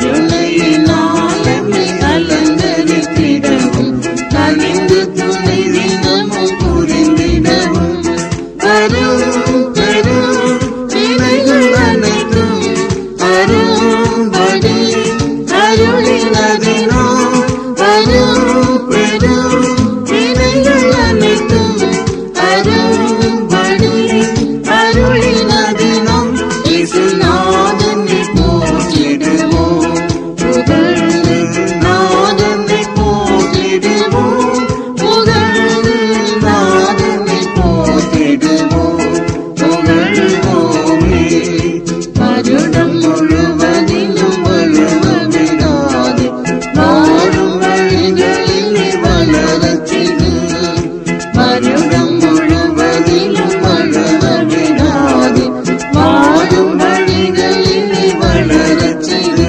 கருணையினால் என்னை அலங்கரித்திடவும் கனிந்து துணை தினமும் புரிந்திடவும் வரும் பெரும் வினைகள் அனைத்தும் அரும்படி அருளினதினோ வரும் பெரும் வினைகள் அனைத்தும் அரும்படி அருளினதினம் இசுநாதனை போற்றிடுவோம் புகழ்ந்து நாதனை போற்றிடுவோம் புகழ்ந்து நாதனை போற்றிடுவோம் புகழ்வோமே வருடம் முழுவதிலும் வழுவவிடாது வாழும் வழிகளிலே வளரச் செய்து வருடம் முழுவதிலும் வழுவவிடாது வாழும் வழிகளிலே வளரச் செய்து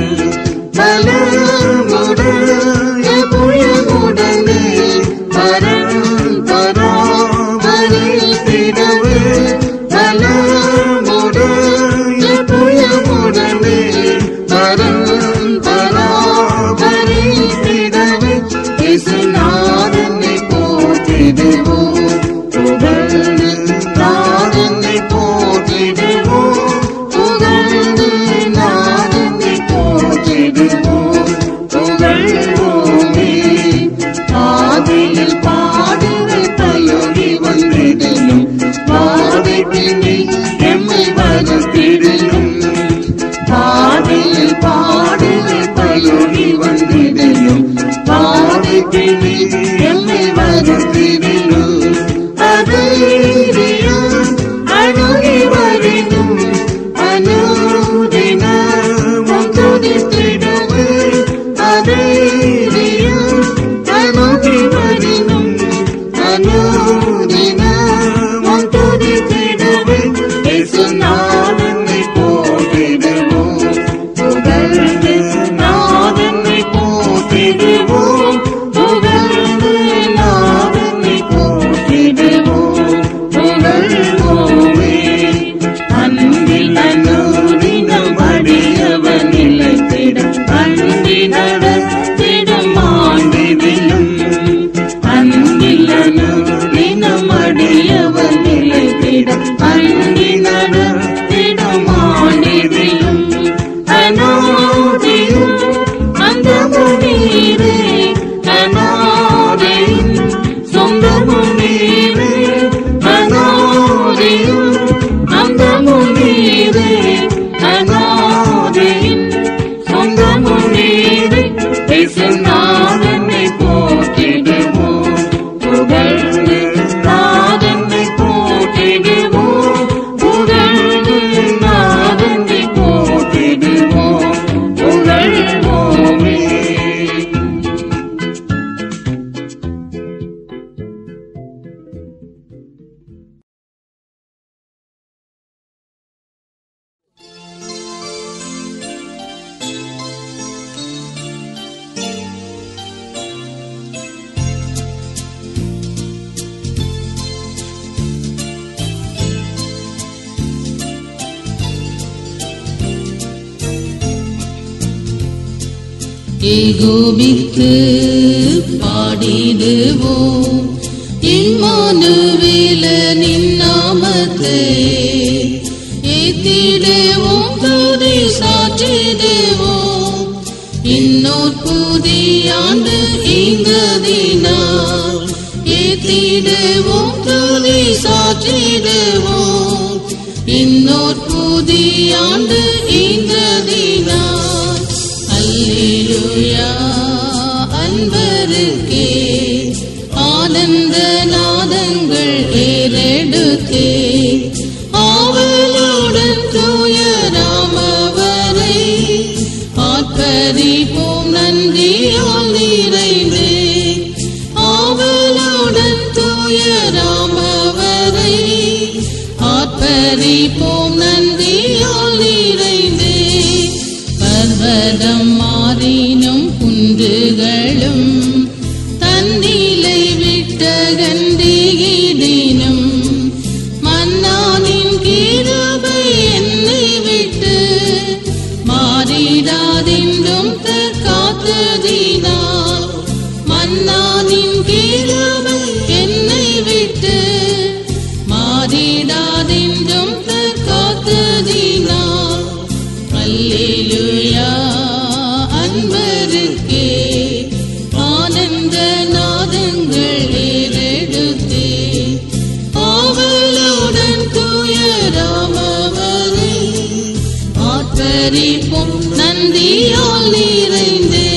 வளமுடைய புயமுடனே வரம் பராமரித்திடவே வளமுடைய புயமுடனே வரம் பராமரித்திடவே இசுநாதனை போற்றிடுவோம் புகழ்ந்து நாதனை போற்றிடுவோம் புகழ்ந்து நாதனை போற்றிடுவோம் புகழ்வோமே ஆதியில் பாடுகள் பயோகி வந்திடலும் பாதை பின்னி எம்மை வருத்திடலும் பாதையில் பாடுகள் பயோகி வந்திடலும் பாதை பின்னி எம்மை வருத்திடலும் அதைரியம் அணுகி வரினும் அனுதினமும் துதித்திடவே அதைரியம் அணுகி வரினும் அனுதினமும் துதித்திடவே இயேசுநாதனை போற்றிடுவோம் புகழ்ந்து நாதனை போற்றிடுவோம் புகழ்ந்து நாதனை போற்றிடுவோம் புகழ்வோமே அன்பில் அனுதினம் அடியவன் நிலைத்திட அன்பி நடத்திடும் ஆண்டிதிலும் அன்பில் அனுதினம் அடியவன் நிலைத்திட அன்பி நடத்திடும் ஆண்டிதிலும் அனோதியும் அந்த முனீரே அனாதையின் சொந்த முனீரே அனாதையும் அந்த முனீரே அனாதையின் சொந்த முனீரே இயேசுநாதனை போற்றிடுவோம் புகழ்ந்து நாதனை போற்றிடுவோம் புகழ்ந்து நாதனை போற்றிடுவோம் புகழ்வோமே ஏகோபித்து பாடிடுவோம் இம்மானுவேலனின் நாமத்தை ஏத்திடுவோம் துதி சாற்றிடுவோம் இன்னோர் புதியாண்டு இந்த தினார் ஏத்திடுவோம் துதி சாற்றிடுவோம் இன்னோர் புதியாண்டு இந்த தினார் அல்லேலூயா அன்பருக்கே ஆனந்த நாதங்கள் ஏறெடுத்தே ஆவலுடன் தூயராமவரை ஆட்பரிப்போம் நன்றியால் நிறைந்தே ஆவலுடன் தூயராமவரை ஆட்பரிப்போம் நன்றியால் நிறைந்தே பர்வதம் மாறினும் குன்றுகளும் தன்னிலை விட்ட கண்டியிடினும் மன்னானின் கிருபை என்னை விட்டு மாறிடாதென்றும் என்றும் காத்ததினால் மன்னானின் கீழமை என்னை விட்டு மாறிடாதென்றும் காத்ததினால் அல்லேலூயா அன்பருக்கே ஆனந்த நாதங்கள் ஏறெடுத்தே ஆவலுடன் துயராமவரை ஆற்றரிப்பும் நந்தியால் நிறைந்தே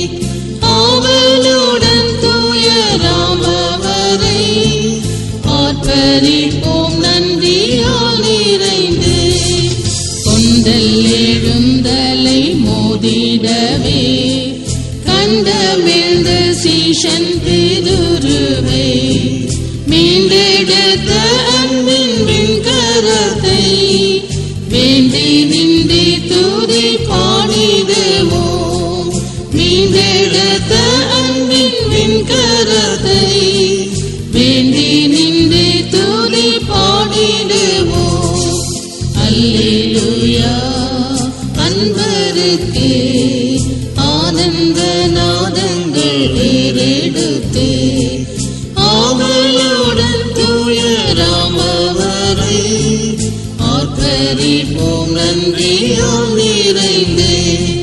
ஆவலுடன் துயராமவரை ஆற்றரிப்பும் நந்தியால் நிறைந்தே கொண்டல் எழுந்தலை மோதிடவே கண்டமிழ்ந்த சீஷன் பிதுருவே மீண்டெடுத்த அன்பின் விண்கரத்தை வேண்டி நின்றி துதி பாடிடுவோம் மீண்டெடுத்த அன்பின் விண்கரத்தை வேண்டி நின்று துதி பாடிடுவோம் அல்லேலூயா அன்பருக்கே ஆனந்த நாதங்கள் ஏறெடுத்தே ஆவலுடன் துயராமவரை ஆர்ப்பரிப்போம் நன்றியால் நிறைந்தே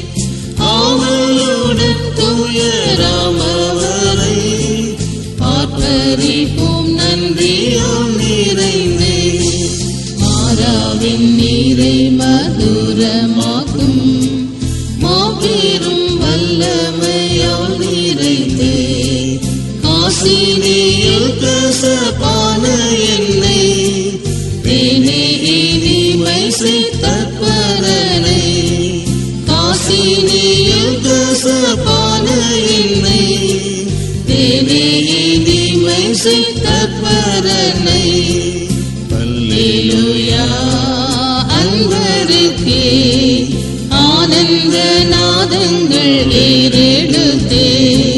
ஆவலுடன் துயராமவரை ஆர்ப்பரிப்போம் நன்றியால் நிறைந்தே மாறாவின் நீரை மதுரமாக்கும் மாபெரும் வல்லமையால் நிறைந்தே காசினியில் கசப்பான என்னை தேனே இனிமை செய்தற்பரனை காசினியில் கசப்பான என்னை தேனே இனிமை செய்தற்பரனை அல்லேலூயா அன்பருக்கே ஆனந்த நாதங்கள் ஏறெடுத்தே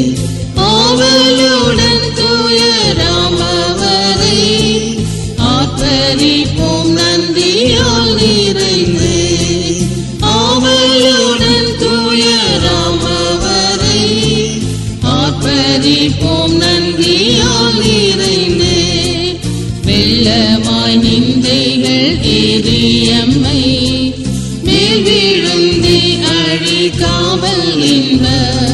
ஆவலுடன் துயராமவரை ஆர்ப்பரிப்போம் நன்றியால் நிறைந்தே ஆவலுடன் துயராமவரை ஆர்ப்பரிப்போம் நன்றியால் நிறைந்தே வெள்ளமாய் நிந்தைகள் ஏறியம்மை மேல் விழுந்தே அழிக்காமல் இன்ப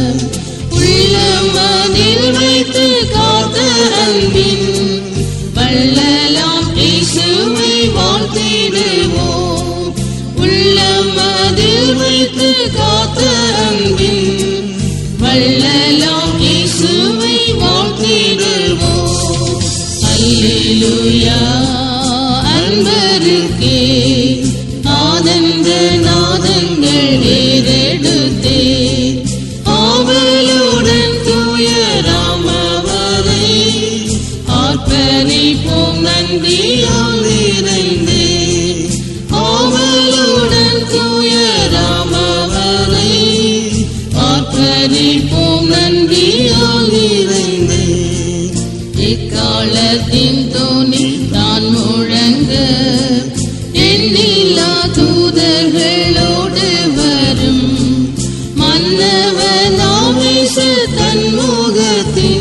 உள்ளமதில் வைத்து காத்த அன்பின் வள்ளலாம் இயேசுவை வாழ்த்திடுவோம் உள்ளமதில் வைத்து காத்த அன்பின் வள்ளலாம் இயேசுவை வாழ்த்திடுவோம் அல்லேலூயா அன்பருக்கே ஆனந்த நாதங்கள் ஏறெடுத்தே ஆவலுடன் துயராமவரை ஆர்ப்பரிப்போம் நன்றியால் நிறைந்தே ஆவலுடன் துயராமவரை ஆர்ப்பரிப்போம் நன்றியால் நிறைந்தே இக்காலத்தின் தோணி தான் முழங்க எண்ணில்லா தூதர்களோடு வரும் மன்னவனாமிச தன்முகத்தின்